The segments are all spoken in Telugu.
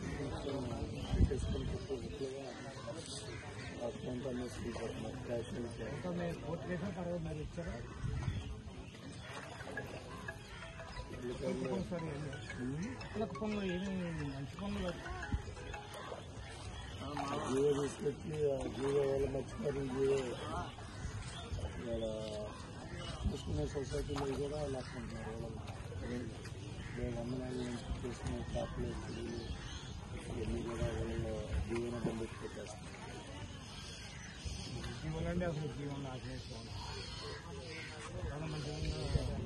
పెట్టేసుకుంటూ పూర్తిగా అకౌంట్ అనేది తీసుకుంటున్నారు క్యాష్ ఓటు వేసిన తర్వాత మరి ఇచ్చారా సార్ పిల్లలకు పనులు ఏమి మంచి పనులు జీవో తీసుకొచ్చి ఆ జీవో వాళ్ళ మర్చిపోయి జీవో వాళ్ళ చూసుకునే సొసైటీలో కూడా వాళ్ళు అట్టుకుంటున్నారు వాళ్ళు లేదు అమ్మాయిల నుంచి తీసుకునే చాక్లెట్లు ఇవన్నీ కూడా వాళ్ళు జీవన బంధు పెట్టేస్తారు జీవనం అంటే అసలు జీవనం ఆశ్రయిస్తాం చాలా మంచిగా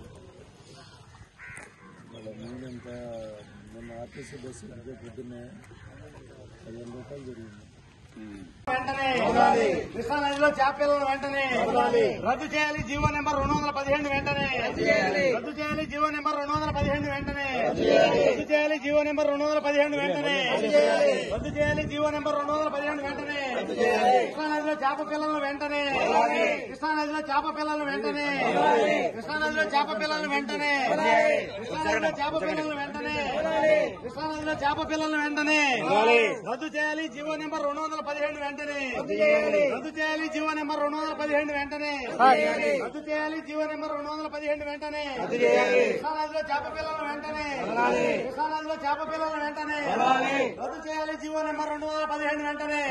వాళ్ళ మీనంతా మొన్న ఆర్టీసీ బస్సు అదే పొద్దున్నే పదిహేను రూపాయలు జరిగింది వెంటనే కృష్ణా నదిలో చేపలను వెంటనే రద్దు చేయాలి జీవో నెంబర్ రెండు వందల పదిహేను వెంటనే రద్దు చేయాలి జీవో నెంబర్ రెండు వందల పదిహేను వెంటనే రద్దు చేయాలి జీవో నెంబర్ రెండు వందల పదిహేను వెంటనే రద్దు చేయాలి జీవో నెంబర్ రెండు వందల పదిహేను వెంటనే కృష్ణా నదిలో చేప పిల్లలను వెంటనే కృష్ణా నదిలో చేప పిల్లలను వెంటనే కృష్ణా నదిలో చేప పిల్లలను వెంటనే కృష్ణా నదిలో చేప పిల్లలను వెంటనే కృష్ణా నదిలో చేప పిల్లలను వెంటనే రద్దు చేయాలి జీవో నెంబర్ రెండు వందల పదిహేను వెంటనే రద్దు చేయాలి జీవో నెంబర్ రెండు వందల పదిహేను వెంటనే రద్దు చేయాలి జీవో నెంబర్ రెండు వందల పదిహేను వెంటనే కృష్ణా నదిలో చేప పిల్లలను వెంటనే కృష్ణా నదిలో చేప పిల్లలను వెంటనే రద్దు చేయాలి జీవో నెంబర్ రెండు వందల పదిహేను వెంటనే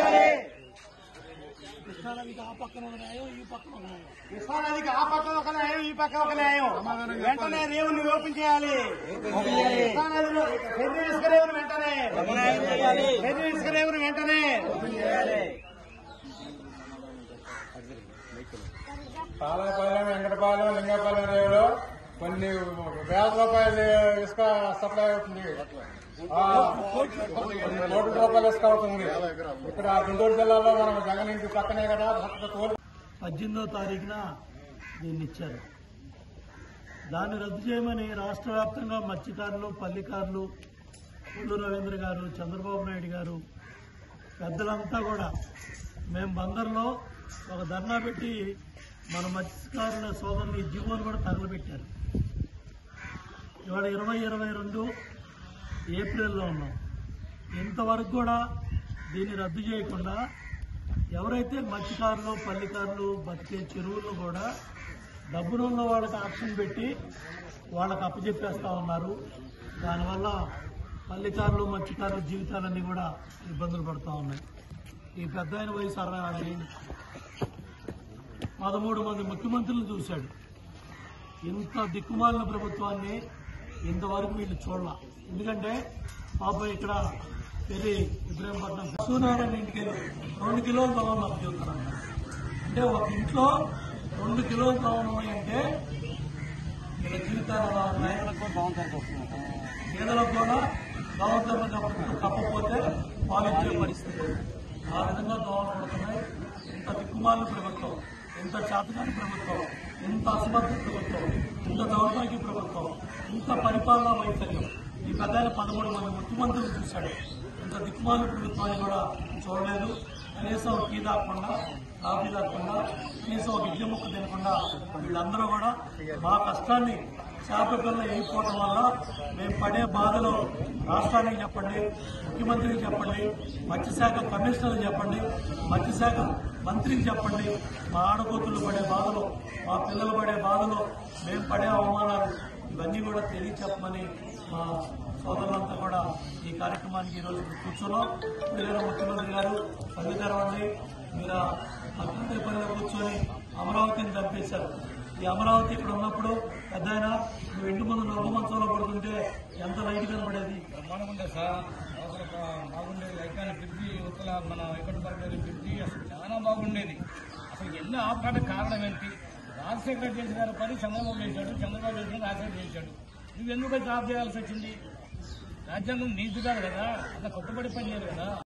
కృష్ణా నదికి ఆ పక్కన ఒక న్యాయం ఈ పక్కన ఒక న్యాయం కృష్ణా నదికి ఆ పక్కన ఒక న్యాయం ఈ పక్కన ఒక న్యాయం వెంటనే రేవుని ఓపెన్ చేయాలి కృష్ణా నదిలో పెద్ద ఇసుక రేవుని వెంటనే పెద్ద ఇసుక రేవుని వెంటనే పాలనపాలెం వెంకటపాలెం లింగపాలెం రేవులో కొన్ని వేల రూపాయలు ఇసుక సప్లై అవుతుంది ఆ, కొన్ని కోట్ల రూపాయలు ఇసుక అవుతుంది ఇక్కడ గుంటూరు జిల్లాలో మనం జగన్ ఇంటి పక్కనే కదా పక్క తోలు పద్దెనిమిదో తారీఖున దీన్ని ఇచ్చారు దాన్ని రద్దు చేయమని రాష్ట్ర వ్యాప్తంగా మత్స్యకారులు పల్లికారులు కొల్లు రవీంద్ర గారు చంద్రబాబు నాయుడు గారు పెద్దలంతా కూడా మేము బందర్లో ఒక ధర్నా పెట్టి మన మత్స్యకారుల సోదరుని జీవోని కూడా తగలబెట్టారు ఇవాళ ఇరవై ఇరవై రెండు ఏప్రిల్లో ఉన్నాం ఇంతవరకు కూడా దీన్ని రద్దు చేయకుండా ఎవరైతే మత్స్యకారులు పల్లికారులు బతికే చెరువులను కూడా డబ్బునున్న వాళ్ళకి ఆప్షన్ పెట్టి వాళ్ళకి అప్పచెప్పేస్తా ఉన్నారు దానివల్ల పల్లికారులు మత్స్యకారుల జీవితాలన్నీ కూడా ఇబ్బందులు పడుతూ ఉన్నాయి ఈ పెద్ద ఆయన వయసు అరవై ఆరు ఏళ్ళు. పదమూడు మంది ముఖ్యమంత్రులు చూశాడు ఇంత దిక్కుమాలిన ప్రభుత్వాన్ని ఇంతవరకు వీళ్ళు చూడాల ఎందుకంటే పాపం ఇక్కడ పెరి ఇబ్రహీంపట్నం సూర్యనారాయణ ఇంటికి వెళ్ళి రెండు కిలోలు దోమలు అప్పచెప్తారంట అంటే ఒక ఇంట్లో రెండు కిలోలు దోమలు ఉన్నాయంటే వీళ్ళ జీవితాలు ఎలా ఉన్నాయి గేదెలకు కూడా దోమతెమ్మ కప్ప కప్పపోతే పాలు ఇచ్చే పరిస్థితి ఆ విధంగా దోమలు పడుతున్నాయి ఇంత దిక్కుమాలిన ప్రభుత్వం ఇంత చేతకాని ప్రభుత్వం ఇంత అసమర్థ ప్రభుత్వం ఇంత దౌర్భాగ్య ప్రభుత్వం ఇంత పరిపాలనా వైఫల్యం ఈ పెద్ద పదమూడు మంది ముఖ్యమంత్రులు చూశాడు ఇంత దిక్కుమాలిన ప్రభుత్వాన్ని కూడా చూడలేదు కనీసం టీ దాకుండా కాఫీ దాకుండా కనీసం ఒక ఇడ్లీ ముక్క తినకుండా వీళ్ళందరూ కూడా మా కష్టాన్ని చేప పిల్ల అయిపోవడం వల్ల మేము పడే బాధలు రాష్ట్రానికి చెప్పండి ముఖ్యమంత్రికి చెప్పండి మత్స్యశాఖ కమిషనర్కి చెప్పండి మత్స్యశాఖ మంత్రికి చెప్పండి మా ఆడకూతులు పడే బాధలు మా పిల్లలు పడే బాధలు మేము పడే అవమానాలు ఇవన్నీ కూడా తెలియచెప్పమని మా సోదరులంతా కూడా ఈ కార్యక్రమానికి ఈరోజు కూర్చున్నాం పిల్లల ముఖ్యమంత్రి గారు పల్లి తెరవండి మీరు అక్కడ కూర్చొని అమరావతిని చంపేశారు ఈ అమరావతి ఇక్కడ ఉన్నప్పుడు పెద్ద ఆయన నువ్వు ఇంటి ముందు నొప్ప మంచంలో పడుతుంటే ఎంత లైట్ కనపడేది బ్రహ్మాండంగా సార్ అవసరం బాగుండేది ఐకాన్ బ్రిడ్జి యువతల మన వెంకటపల్లి బ్రిడ్జి అసలు చాలా బాగుండేది అసలు ఎన్ని ఆపడానికి కారణం ఏంటి రాజశేఖర్ చేసిన పని చంద్రబాబు చేశాడు చంద్రబాబు చేసిన రాజశేఖర్ చేశాడు నువ్వు ఎందుకు జాబ్ చేయాల్సి వచ్చింది రాజ్యాంగం నీతి కాదు కదా అంత కొత్తపడి పని చేయదు కదా